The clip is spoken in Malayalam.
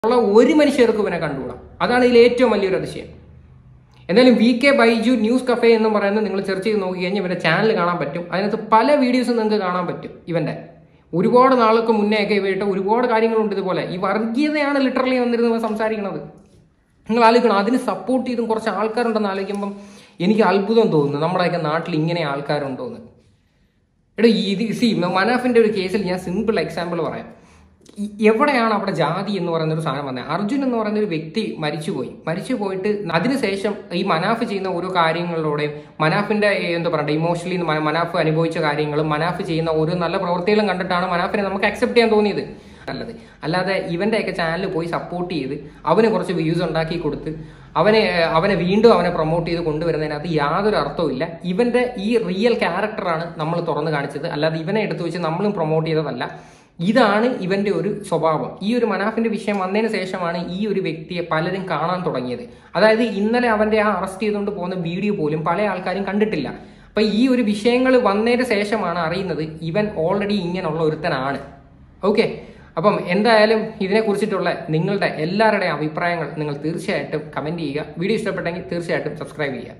ഉള്ള ഒരു മനുഷ്യർക്കും ഇവനെ കണ്ടുകൂടാ അതാണ് ഇതിൽ ഏറ്റവും വലിയൊരു അതിശയം എന്തായാലും V K Baiju news cafe എന്ന് പറയുന്നത് നിങ്ങൾ സെർച്ച് ചെയ്ത് നോക്കി കഴിഞ്ഞാൽ ഇവന്റെ ചാനൽ കാണാൻ പറ്റും അതിനകത്ത് പല വീഡിയോസും നിങ്ങൾക്ക് കാണാൻ പറ്റും ഇവന്റെ ഒരുപാട് നാൾക്ക് മുന്നേ ഒക്കെ ഇവയിട്ട് ഒരുപാട് കാര്യങ്ങളുണ്ട് ഇതുപോലെ ഈ വർഗീയതയാണ് ലിറ്ററലി വന്നിരുന്നത് സംസാരിക്കുന്നത് നിങ്ങൾ ആലോചിക്കണം അതിന് സപ്പോർട്ട് ചെയ്തും കുറച്ച് ആൾക്കാരുണ്ടെന്ന് ആലോചിക്കുമ്പം എനിക്ക് അത്ഭുതം തോന്നുന്നു നമ്മുടെയൊക്കെ നാട്ടിൽ ഇങ്ങനെ ആൾക്കാരുണ്ടോന്ന് എടാ ഇത് സി മനാഫിന്റെ ഒരു കേസിൽ ഞാൻ സിമ്പിൾ എക്സാമ്പിൾ പറയാം ഈ എവിടെയാണ് അവിടെ ജാതി എന്ന് പറയുന്ന ഒരു സാധനം വന്നത് അർജുൻ എന്ന് പറയുന്ന ഒരു വ്യക്തി മരിച്ചുപോയി മരിച്ചു പോയിട്ട് അതിനുശേഷം ഈ മനാഫ് ചെയ്യുന്ന ഓരോ കാര്യങ്ങളിലൂടെയും മനാഫിന്റെ ഏ, എന്താ പറയുക ഇമോഷണലി മനാഫ് അനുഭവിച്ച കാര്യങ്ങളും മനാഫ് ചെയ്യുന്ന ഓരോ നല്ല പ്രവൃത്തികളും കണ്ടിട്ടാണ് മനാഫിനെ നമുക്ക് അക്സെപ്റ്റ് ചെയ്യാൻ തോന്നിയത് നല്ലത് അല്ലാതെ ഇവന്റെയൊക്കെ ചാനലിൽ പോയി സപ്പോർട്ട് ചെയ്ത് അവന് കുറച്ച് വ്യൂസ് ഉണ്ടാക്കി കൊടുത്ത് അവനെ ഏഹ്, അവനെ വീണ്ടും അവനെ പ്രൊമോട്ട് ചെയ്ത് കൊണ്ടുവരുന്നതിനകത്ത് യാതൊരു അർത്ഥവും ഇല്ല ഇവന്റെ ഈ റിയൽ ക്യാരക്ടറാണ് നമ്മൾ തുറന്നു കാണിച്ചത് അല്ലാതെ ഇവനെ എടുത്തു വെച്ച് നമ്മളും പ്രൊമോട്ട് ചെയ്തതല്ല ഇതാണ് ഇവന്റെ ഒരു സ്വഭാവം ഈ ഒരു മനാഫിന്റെ വിഷയം വന്നതിന് ശേഷമാണ് ഈ ഒരു വ്യക്തിയെ പലരും കാണാൻ തുടങ്ങിയത് അതായത് ഇന്നലെ അവന്റെ ആ അറസ്റ്റ് ചെയ്തുകൊണ്ട് പോകുന്ന വീഡിയോ പോലും പല ആൾക്കാരും കണ്ടിട്ടില്ല അപ്പൊ ഈ ഒരു വിഷയങ്ങൾ വന്നതിന് ശേഷമാണ് അറിയുന്നത് ഇവൻ ഓൾറെഡി ഇങ്ങനെയുള്ള ഒരുത്തനാണ് ഓക്കെ അപ്പം എന്തായാലും ഇതിനെ കുറിച്ചിട്ടുള്ള നിങ്ങളുടെ എല്ലാവരുടെയും അഭിപ്രായങ്ങൾ നിങ്ങൾ തീർച്ചയായിട്ടും കമന്റ് ചെയ്യുക വീഡിയോ ഇഷ്ടപ്പെട്ടെങ്കിൽ തീർച്ചയായിട്ടും സബ്സ്ക്രൈബ് ചെയ്യുക